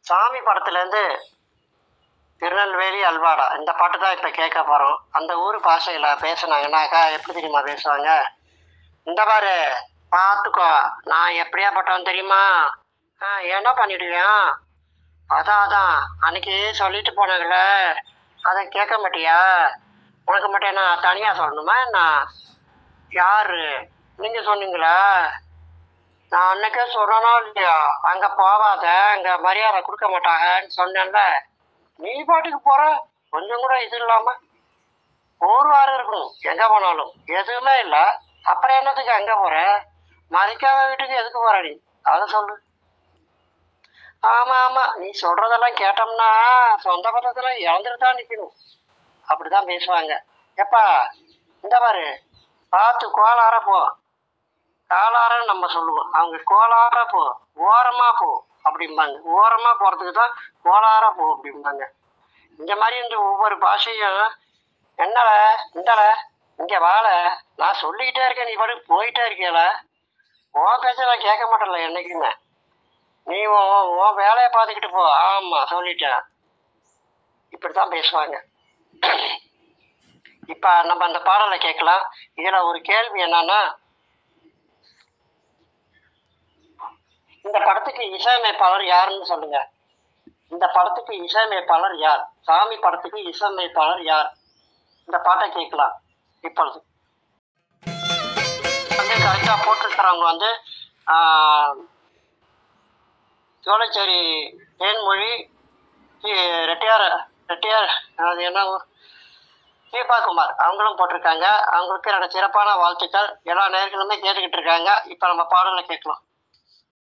சாமி படத்துலேருந்து திருநெல்வேலி அல்வாடா இந்த பாட்டு தான் இப்போ கேட்க போகிறோம் அந்த ஊர் பாஷையில் பேசுனாங்கன்னாக்கா எப்படி தெரியுமா பேசுவாங்க இந்த பாரு பார்த்துக்கோ நான் எப்படியாப்பட்டவன் தெரியுமா ஆ என்ன பண்ணிடுவியா அதான் அதான் அன்னைக்கு சொல்லிட்டு போனாங்களே அதை கேட்க மாட்டியா உனக்கு மட்டும் நான் தனியாக சொல்லணுமா என்ன யாரு நீங்கள் சொன்னீங்களா நான் அன்னைக்கே சொல்றேனோ இல்லையா அங்க போகாத அங்க மரியாதை கொடுக்க மாட்டாங்கன்னு சொன்னேன்ல நீ பாட்டுக்கு போற கொஞ்சம் கூட இது இல்லாம ஒரு வாரம் இருக்கணும் எங்க போனாலும் எதுவுமே இல்ல அப்புறம் என்னத்துக்கு அங்க போற மதிக்காத வீட்டுக்கு எதுக்கு போற நீ அதை சொல்லு ஆமா ஆமா நீ சொல்றதெல்லாம் கேட்டோம்னா சொந்த பந்தத்துல இழந்துட்டு தான் நிக்கணும் அப்படிதான் பேசுவாங்க எப்பா இந்த பாரு பார்த்து கோளார போ காலாரன்னு நம்ம சொல்லுவோம் அவங்க கோளார போ ஓரமா போ அப்படிம்பாங்க ஓரமா போறதுக்கு தான் கோளார போ அப்படிம்பாங்க இந்த மாதிரி இந்த ஒவ்வொரு பாஷையும் என்னல இந்தல இங்க வாழ நான் சொல்லிக்கிட்டே இருக்கேன் நீ பாட்டு போயிட்டே இருக்கேல உன் பேச்ச நான் கேட்க மாட்டேன்ல என்னைக்குமே நீ உன் உன் வேலையை பார்த்துக்கிட்டு போ ஆமா சொல்லிட்டேன் இப்படித்தான் பேசுவாங்க இப்ப நம்ம அந்த பாடலை கேட்கலாம் இதுல ஒரு கேள்வி என்னன்னா இந்த படத்துக்கு இசையமைப்பாளர் யாருன்னு சொல்லுங்க இந்த படத்துக்கு இசையமைப்பாளர் யார் சாமி படத்துக்கு இசையமைப்பாளர் யார் இந்த பாட்டை கேட்கலாம் இப்பொழுது வந்து கரெக்டாக போட்டிருக்கிறவங்க வந்து ஆஹ், சோலைச்சேரி தேன்மொழி தி- ரெட்டியார் ரெட்டியார் அது என்ன ஊர்? தீபாகுமார் அவங்களும் போட்டிருக்காங்க அவங்களுக்கு என்னோட சிறப்பான வாழ்த்துக்கள் எல்லா நேர்களுமே கேட்டுக்கிட்டு இருக்காங்க இப்போ நம்ம பாடலை கேட்கலாம்